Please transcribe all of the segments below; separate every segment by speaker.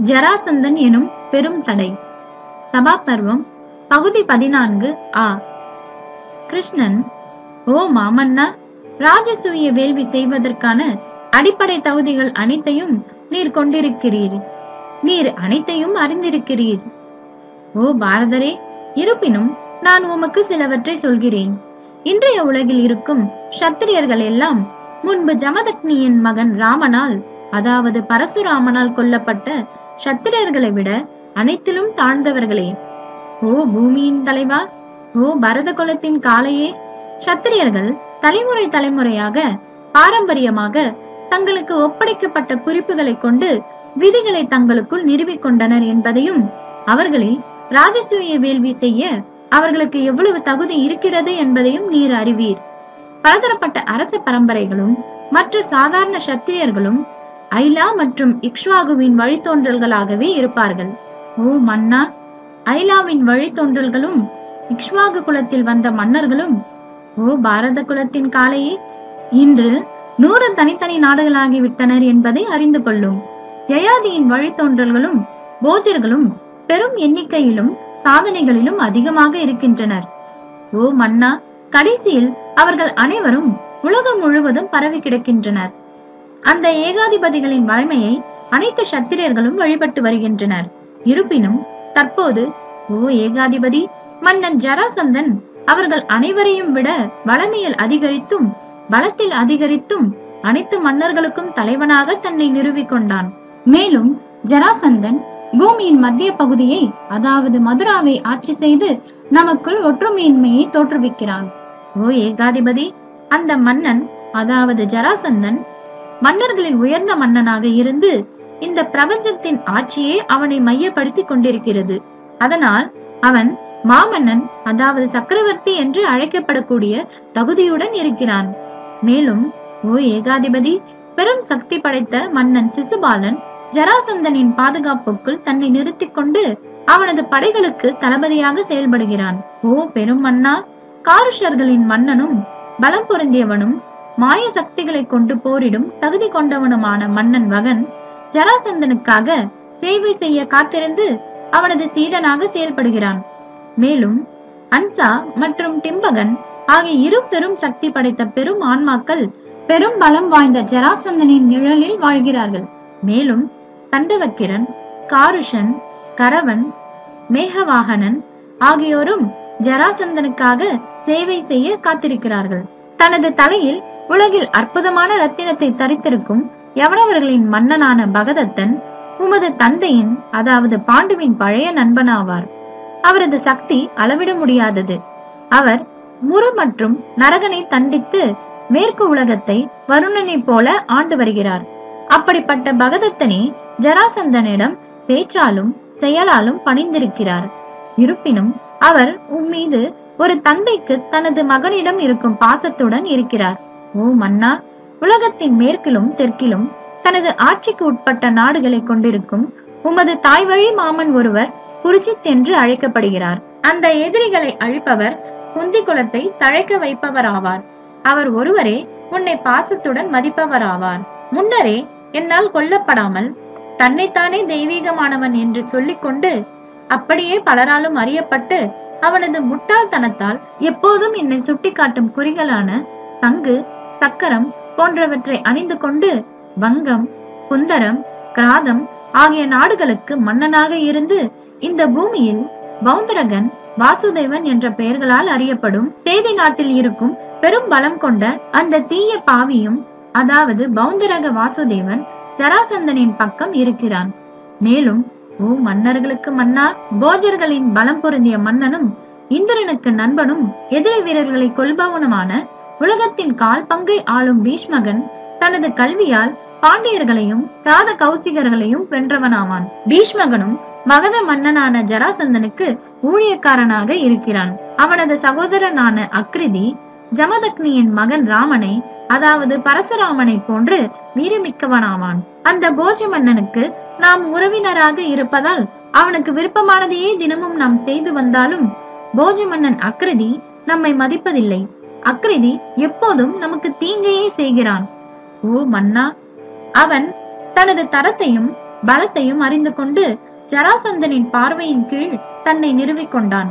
Speaker 1: ஜராசந்தன் எனும் பெரும் தடை சபாபர்வம் பகுதி பதினான்கு ஆ கிருஷ்ணன் ஓ மாமன்னா ராஜசூய வேள்வி செய்வதற்கான அடிப்படை தகுதிகள் அனைத்தையும் நீர் கொண்டிருக்கிறீர் நீர் அனைத்தையும் அறிந்திருக்கிறீர் ஓ பாரதரே இருப்பினும் நான் உமக்கு சிலவற்றை சொல்கிறேன் இன்றைய உலகில் இருக்கும் சத்திரியர்கள் எல்லாம் முன்பு ஜமதக்னியின் மகன் ராமனால் அதாவது பரசுராமனால் கொல்லப்பட்ட சத்திரியர்களை விட அனைத்திலும் தாழ்ந்தவர்களே ஓ பூமியின் தலைவா ஓ பரத குலத்தின் காளையே சத்திரியர்கள் தலைமுறை தலைமுறையாக பாரம்பரியமாக தங்களுக்கு ஒப்படைக்கப்பட்ட குறிப்புகளை கொண்டு விதிகளை தங்களுக்குள் நிறுவிக் கொண்டனர் என்பதையும் அவர்களில் ராஜசூய வேள்வி செய்ய அவர்களுக்கு எவ்வளவு தகுதி இருக்கிறது என்பதையும் நீர் அறிவீர் பலதரப்பட்ட அரச பரம்பரைகளும் மற்ற சாதாரண சத்திரியர்களும் ஐலா மற்றும் இக்ஷ்வாகுவின் வழித்தோன்றல்களாகவே இருப்பார்கள் ஓ மன்னா ஐலாவின் வழித்தோன்றல்களும் இக்ஷ்வாகு குலத்தில் வந்த மன்னர்களும் ஓ பாரத குலத்தின் காலையே இன்று நூறு தனித்தனி நாடுகளாகிவிட்டனர் என்பதை அறிந்து கொள்ளும் யயாதியின் வழித்தோன்றல்களும் போஜர்களும் பெரும் எண்ணிக்கையிலும் சாதனைகளிலும் அதிகமாக இருக்கின்றனர் ஓ மன்னா கடைசியில் அவர்கள் அனைவரும் உலகம் முழுவதும் பரவி கிடக்கின்றனர் அந்த ஏகாதிபதிகளின் வலிமையை அனைத்து சத்திரியர்களும் வழிபட்டு வருகின்றனர் இருப்பினும் தற்போது ஓ ஏகாதிபதி மன்னன் ஜராசந்தன் அவர்கள் அனைவரையும் விட வளமையில் அதிகரித்தும் பலத்தில் அதிகரித்தும் அனைத்து மன்னர்களுக்கும் தலைவனாக தன்னை நிறுவிக் கொண்டான் மேலும் ஜராசந்தன் பூமியின் மத்திய பகுதியை அதாவது மதுராவை ஆட்சி செய்து நமக்குள் ஒற்றுமையின்மையை தோற்றுவிக்கிறான் ஓ ஏகாதிபதி அந்த மன்னன் அதாவது ஜராசந்தன் மன்னர்களில் உயர்ந்த மன்னனாக இருந்து இந்த பிரபஞ்சத்தின் ஆட்சியே அவனை மையப்படுத்திக் கொண்டிருக்கிறது அதனால் அவன் மாமன்னன் அதாவது சக்கரவர்த்தி என்று அழைக்கப்படக்கூடிய தகுதியுடன் இருக்கிறான் மேலும் ஓ ஏகாதிபதி பெரும் சக்தி படைத்த மன்னன் சிசுபாலன் ஜராசந்தனின் பாதுகாப்புக்குள் தன்னை நிறுத்திக் கொண்டு அவனது படைகளுக்கு தளபதியாக செயல்படுகிறான் ஓ பெரும் மன்னா காருஷர்களின் மன்னனும் பலம் பொருந்தியவனும் மாய சக்திகளை கொண்டு போரிடும் தகுதி கொண்டவனுமான மன்னன் வகன் ஜராசந்தனுக்காக சேவை செய்ய காத்திருந்து அவனது சீடனாக செயல்படுகிறான் மேலும் அன்சா மற்றும் டிம்பகன் ஆகிய இரு பெரும் சக்தி படைத்த பெரும் ஆன்மாக்கள் பெரும் பலம் வாய்ந்த ஜராசந்தனின் நிழலில் வாழ்கிறார்கள் மேலும் தண்டவக்கிரன் காருஷன் கரவன் மேகவாகனன் ஆகியோரும் ஜராசந்தனுக்காக சேவை செய்ய காத்திருக்கிறார்கள் தனது தலையில் உலகில் அற்புதமான ரத்தினத்தை தரித்திருக்கும் யவனவர்களின் மன்னனான பகதத்தன் உமது தந்தையின் அதாவது பாண்டுவின் பழைய நண்பனாவார் அவரது சக்தி அளவிட முடியாதது அவர் முரு மற்றும் நரகனை தண்டித்து மேற்கு உலகத்தை வருணனைப் போல ஆண்டு வருகிறார் அப்படிப்பட்ட பகதத்தனே ஜராசந்தனிடம் பேச்சாலும் செயலாலும் பணிந்திருக்கிறார் இருப்பினும் அவர் உம்மீது ஒரு தந்தைக்கு தனது மகனிடம் இருக்கும் பாசத்துடன் இருக்கிறார் ஓ மன்னா உலகத்தின் மேற்கிலும் தெற்கிலும் தனது ஆட்சிக்கு உட்பட்ட நாடுகளை கொண்டிருக்கும் உமது தாய்வழி மாமன் ஒருவர் புருஜித் என்று அழைக்கப்படுகிறார் அந்த எதிரிகளை அழிப்பவர் குந்தி குலத்தை தழைக்க வைப்பவராவார் அவர் ஒருவரே உன்னை பாசத்துடன் மதிப்பவராவார் முன்னரே என்னால் கொல்லப்படாமல் தன்னைத்தானே தெய்வீகமானவன் என்று சொல்லிக்கொண்டு அப்படியே பலராலும் அறியப்பட்டு அவனது முட்டாள்தனத்தால் எப்போதும் என்னை சுட்டிக்காட்டும் குறிகளான சங்கு சக்கரம் போன்றவற்றை அணிந்து கொண்டு வங்கம் குந்தரம் கிராதம் ஆகிய நாடுகளுக்கு மன்னனாக இருந்து இந்த பூமியில் பௌந்தரகன் வாசுதேவன் என்ற பெயர்களால் அறியப்படும் சேதி நாட்டில் இருக்கும் பெரும் பலம் கொண்ட அந்த தீய பாவியும் அதாவது பௌந்தரக வாசுதேவன் ஜராசந்தனின் பக்கம் இருக்கிறான் மேலும் ஓ மன்னர்களுக்கு மன்னா போஜர்களின் பலம் பொருந்திய மன்னனும் இந்திரனுக்கு நண்பனும் எதிரி வீரர்களை கொல்பவனுமான உலகத்தின் கால் பங்கை ஆளும் பீஷ்மகன் தனது கல்வியால் பாண்டியர்களையும் கிராத கௌசிகர்களையும் வென்றவனாவான் பீஷ்மகனும் மகத மன்னனான ஜராசந்தனுக்கு ஊழியக்காரனாக இருக்கிறான் அவனது சகோதரனான அக்ரிதி ஜமதக்னியின் மகன் ராமனை அதாவது பரசுராமனை போன்று வீரமிக்கவனாவான் அந்த போஜ மன்னனுக்கு நாம் உறவினராக இருப்பதால் அவனுக்கு விருப்பமானதையே தினமும் நாம் செய்து வந்தாலும் போஜ மன்னன் அக்ரிதி நம்மை மதிப்பதில்லை அக்ரிதி எப்போதும் நமக்கு தீங்கையே செய்கிறான் ஓ மன்னா அவன் தனது தரத்தையும் பலத்தையும் அறிந்து கொண்டு ஜராசந்தனின் பார்வையின் கீழ் தன்னை நிறுவிக் கொண்டான்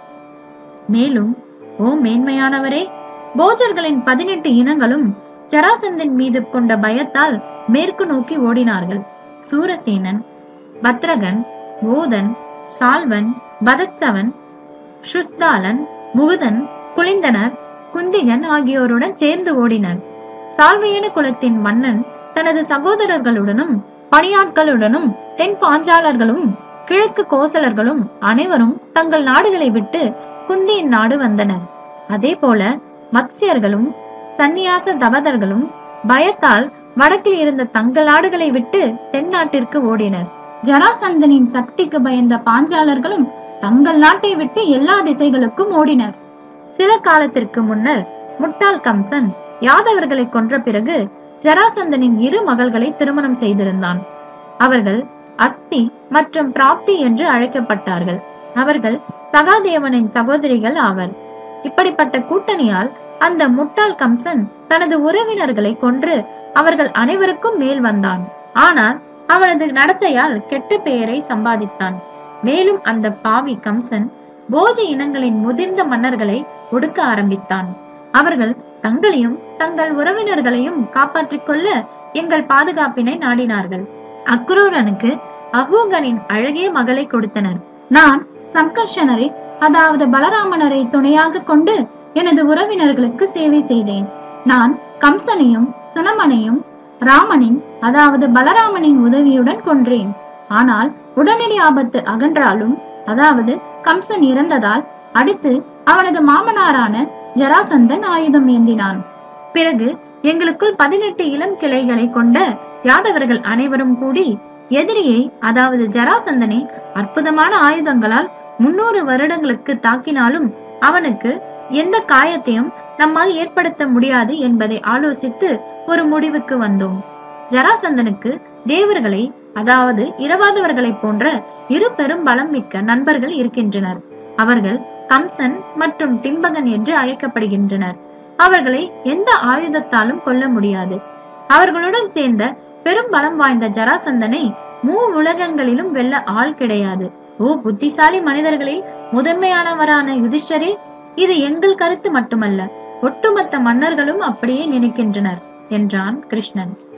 Speaker 1: மேலும் ஓ மேன்மையானவரே போஜர்களின் பதினெட்டு இனங்களும் ஜராசந்தன் மீது கொண்ட பயத்தால் மேற்கு நோக்கி ஓடினார்கள் சூரசேனன் பத்ரகன் ஓதன் சால்வன் பதத்சவன் ஷுஸ்தாலன் முகுதன் குளிந்தனர் குந்திகன் ஆகியோருடன் சேர்ந்து ஓடினர் சால்வையன குலத்தின் மன்னன் தனது சகோதரர்களுடனும் பணியாட்களுடனும் தென் பாஞ்சாலர்களும் கிழக்கு கோசலர்களும் அனைவரும் தங்கள் நாடுகளை விட்டு குந்தியின் நாடு வந்தனர் அதே போல மத்சியர்களும் சந்நியாச தபதர்களும் பயத்தால் வடக்கில் இருந்த தங்கள் நாடுகளை விட்டு தென்னாட்டிற்கு ஓடினர் ஜராசந்தனின் சக்திக்கு பயந்த பாஞ்சாலர்களும் தங்கள் நாட்டை விட்டு எல்லா திசைகளுக்கும் ஓடினர் சில காலத்திற்கு முன்னர் முட்டாள் கம்சன் யாதவர்களை கொன்ற பிறகு ஜராசந்தனின் இரு மகள்களை திருமணம் செய்திருந்தான் அவர்கள் அஸ்தி மற்றும் பிராப்தி என்று அழைக்கப்பட்டார்கள் அவர்கள் சகாதேவனின் சகோதரிகள் ஆவர் இப்படிப்பட்ட கூட்டணியால் அந்த முட்டாள் கம்சன் தனது உறவினர்களை கொன்று அவர்கள் அனைவருக்கும் மேல் வந்தான் ஆனால் அவனது நடத்தையால் கெட்ட பெயரை சம்பாதித்தான் மேலும் அந்த பாவி கம்சன் போஜ இனங்களின் முதிர்ந்த மன்னர்களை ஒடுக்க ஆரம்பித்தான் அவர்கள் தங்களையும் தங்கள் உறவினர்களையும் காப்பாற்றிக் கொள்ள எங்கள் பாதுகாப்பினை நாடினார்கள் அக்ரூரனுக்கு அகூகனின் அழகிய மகளை கொடுத்தனர் நான் சங்கர்ஷனரை அதாவது பலராமனரை துணையாக கொண்டு எனது உறவினர்களுக்கு சேவை செய்தேன் நான் கம்சனையும் சுனமனையும் ராமனின் அதாவது பலராமனின் உதவியுடன் கொன்றேன் ஆனால் உடனடி ஆபத்து அகன்றாலும் அதாவது கம்சன் இறந்ததால் அடுத்து அவனது மாமனாரான ஜராசந்தன் ஆயுதம் ஏந்தினான் பிறகு எங்களுக்குள் பதினெட்டு இளம் கிளைகளை கொண்ட யாதவர்கள் அனைவரும் கூடி எதிரியை அதாவது ஜராசந்தனை அற்புதமான ஆயுதங்களால் முன்னூறு வருடங்களுக்கு தாக்கினாலும் அவனுக்கு எந்த காயத்தையும் நம்மால் ஏற்படுத்த முடியாது என்பதை ஆலோசித்து ஒரு முடிவுக்கு வந்தோம் ஜராசந்தனுக்கு தேவர்களை அதாவது இரவாதவர்களைப் போன்ற இரு பெரும் பலம் மிக்க நண்பர்கள் இருக்கின்றனர் அவர்கள் கம்சன் மற்றும் டிம்பகன் என்று அழைக்கப்படுகின்றனர் அவர்களை எந்த ஆயுதத்தாலும் கொல்ல முடியாது அவர்களுடன் சேர்ந்த பெரும் பலம் வாய்ந்த ஜராசந்தனை மூ உலகங்களிலும் வெல்ல ஆள் கிடையாது ஓ புத்திசாலி மனிதர்களில் முதன்மையானவரான யுதிஷ்டரே இது எங்கள் கருத்து மட்டுமல்ல ஒட்டுமொத்த மன்னர்களும் அப்படியே நினைக்கின்றனர் என்றான் கிருஷ்ணன்